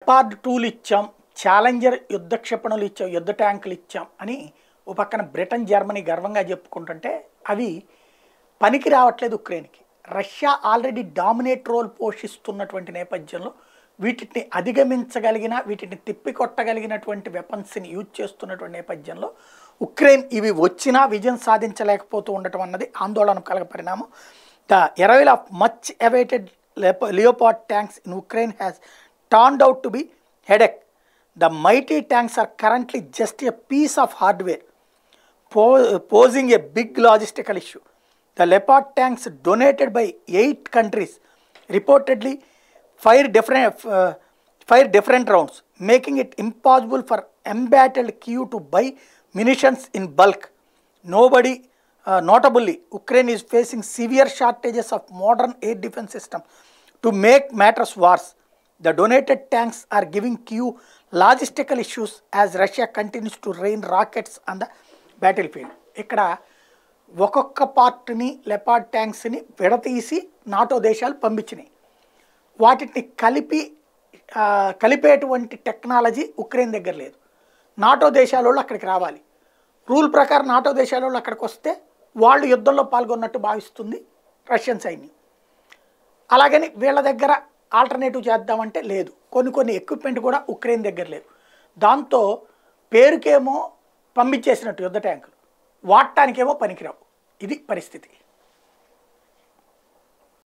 Leopard tool ఇచ్చాం challenger యుద్ధ క్షిపణులు ఇచ్చాం యుద్ధ ట్యాంకులు ఇచ్చాం అని ఓ పక్కన బ్రిటన్ జర్మనీ గర్వంగా చెప్పుకుంటుంటే అవి పనికి రావట్లేదు ఉక్రెయిన్కి రష్యా ఆల్రెడీ డామినేట్ రోల్ పోషిస్తున్నటువంటి నేపథ్యంలో వీటిని అధిగమించగలిగిన వీటిని తిప్పికొట్టగలిగినటువంటి వెపన్స్ని యూజ్ చేస్తున్నటువంటి నేపథ్యంలో ఉక్రెయిన్ ఇవి వచ్చినా విజయం సాధించలేకపోతూ ఉండటం అన్నది ఆందోళన కలగ పరిణామం the arrival of much awaited Leopard tanks in Ukraine has turned out to be headache the mighty tanks are currently just a piece of hardware po- posing a big logistical issue. The Leopard tanks donated by eight countries reportedly fire different, uh, fire different rounds, making it impossible for embattled Kyiv to buy munitions in bulk. Nobody, uh, notably, Ukraine is facing severe shortages of modern air defense system. To make matters worse, the donated tanks are giving Kyiv logistical issues as Russia continues to rain rockets on the battlefield. ఇక్కడ ఒక్కొక్క పార్ట్ని leopard ట్యాంక్స్ని విడతీసి NATO దేశాలు పంపించినాయి వాటిని కలిపి ఆ, కలిపేటువంటి technology Ukraine దగ్గర లేదు NATO దేశాల వాళ్ళు అక్కడికి రావాలి రూల్ ప్రకారం నాటో దేశాల వాళ్ళు అక్కడికి వస్తే వాళ్ళు యుద్ధంలో పాల్గొన్నట్టు భావిస్తుంది రష్యన్ సైన్యం అలాగని వీళ్ళ దగ్గర ఆల్టర్నేటివ్ చేద్దామంటే లేదు కొన్ని కొన్ని ఎక్విప్మెంట్ కూడా ఉక్రెయిన్ దగ్గర లేదు దాంతో పేరుకేమో పంపించేసినట్టు యుద్ధ ట్యాంకులు వాడటానికేమో పనికిరావు ఇది పరిస్థితి